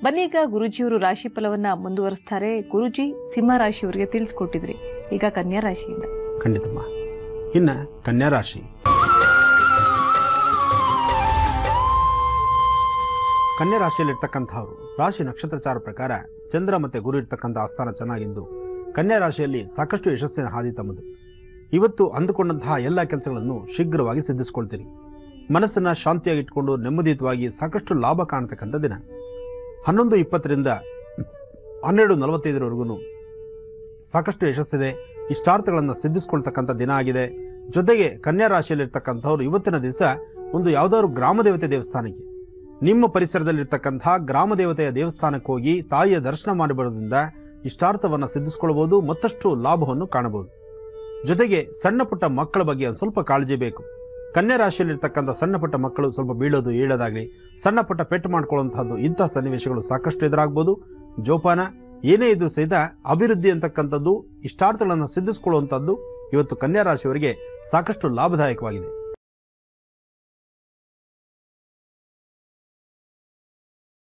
ಬನ್ನೀಗ ಗುರುಜಿಯವರು ರಾಶಿ ಫಲವನ್ನ ಮುಂದುವರಿಸ್ತಾರೆ ಗುರುಜಿ ಸಿಂಹ ರಾಶಿಯವರಿಗೆ ತಿಳಿಸ್ಕೊಟ್ಟಿದ್ರಿ ಈಗ ಕನ್ಯಾ ರಾಶಿಯಿಂದ ಖಂಡಿತಮ್ಮ ಇನ್ನು ಕನ್ಯಾ ರಾಶಿ ಕನ್ಯಾ ರಾಶಿಯಲ್ಲಿರ್ತಕ್ಕಂಥವ್ರು ರಾಶಿ ನಕ್ಷತ್ರಚಾರ ಪ್ರಕಾರ ಚಂದ್ರ ಮತ್ತು ಗುರು ಇರ್ತಕ್ಕಂಥ ಆಸ್ಥಾನ ಚೆನ್ನಾಗಿದ್ದು ಕನ್ಯಾ ರಾಶಿಯಲ್ಲಿ ಸಾಕಷ್ಟು ಯಶಸ್ಸಿನ ಹಾದಿ ತಮ್ಮದು ಇವತ್ತು ಅಂದುಕೊಂಡಂತಹ ಎಲ್ಲ ಕೆಲಸಗಳನ್ನು ಶೀಘ್ರವಾಗಿ ಸಿದ್ಧಿಸ್ಕೊಳ್ತೀರಿ ಮನಸ್ಸನ್ನು ಶಾಂತಿಯಾಗಿ ಇಟ್ಕೊಂಡು ನೆಮ್ಮದಿಯುತವಾಗಿ ಸಾಕಷ್ಟು ಲಾಭ ಕಾಣತಕ್ಕಂಥ ದಿನ ಹನ್ನೊಂದು ಇಪ್ಪತ್ತರಿಂದ ಹನ್ನೆರಡು ನಲವತ್ತೈದರವರೆಗೂ ಸಾಕಷ್ಟು ಯಶಸ್ಸಿದೆ ಇಷ್ಟಾರ್ಥಗಳನ್ನು ಸಿದ್ಧಿಸ್ಕೊಳ್ತಕ್ಕಂಥ ದಿನ ಆಗಿದೆ ಜೊತೆಗೆ ಕನ್ಯಾ ರಾಶಿಯಲ್ಲಿರ್ತಕ್ಕಂಥವ್ರು ಇವತ್ತಿನ ದಿವಸ ಒಂದು ಯಾವುದಾದ್ರು ಗ್ರಾಮ ದೇವತೆ ದೇವಸ್ಥಾನಕ್ಕೆ ನಿಮ್ಮ ಪರಿಸರದಲ್ಲಿರ್ತಕ್ಕಂಥ ಗ್ರಾಮ ದೇವತೆಯ ದೇವಸ್ಥಾನಕ್ಕೆ ಹೋಗಿ ತಾಯಿಯ ದರ್ಶನ ಮಾಡಿ ಬರೋದ್ರಿಂದ ಇಷ್ಟಾರ್ಥವನ್ನು ಸಿದ್ಧಿಸ್ಕೊಳ್ಬೋದು ಮತ್ತಷ್ಟು ಲಾಭವನ್ನು ಕಾಣಬಹುದು ಜೊತೆಗೆ ಸಣ್ಣ ಪುಟ್ಟ ಮಕ್ಕಳ ಬಗ್ಗೆ ಒಂದು ಸ್ವಲ್ಪ ಕಾಳಜಿ ಬೇಕು ಕನ್ಯಾ ರಾಶಿಯಲ್ಲಿರ್ತಕ್ಕಂಥ ಸಣ್ಣ ಪುಟ್ಟ ಮಕ್ಕಳು ಸ್ವಲ್ಪ ಬೀಳೋದು ಏಳೋದಾಗಲಿ ಸಣ್ಣ ಪುಟ್ಟ ಪೆಟ್ಟು ಮಾಡ್ಕೊಳ್ಳುವಂತಹದ್ದು ಇಂತಹ ಸನ್ನಿವೇಶಗಳು ಸಾಕಷ್ಟು ಎದುರಾಗ್ಬೋದು ಜೋಪಾನ ಏನೇ ಇದ್ರೂ ಸಹಿತ ಅಭಿವೃದ್ಧಿ ಅಂತಕ್ಕಂಥದ್ದು ಇಷ್ಟಾರ್ಥಗಳನ್ನು ಸಿದ್ಧಿಸ್ಕೊಳ್ಳುವಂಥದ್ದು ಇವತ್ತು ಕನ್ಯಾ ರಾಶಿಯವರಿಗೆ ಸಾಕಷ್ಟು ಲಾಭದಾಯಕವಾಗಿದೆ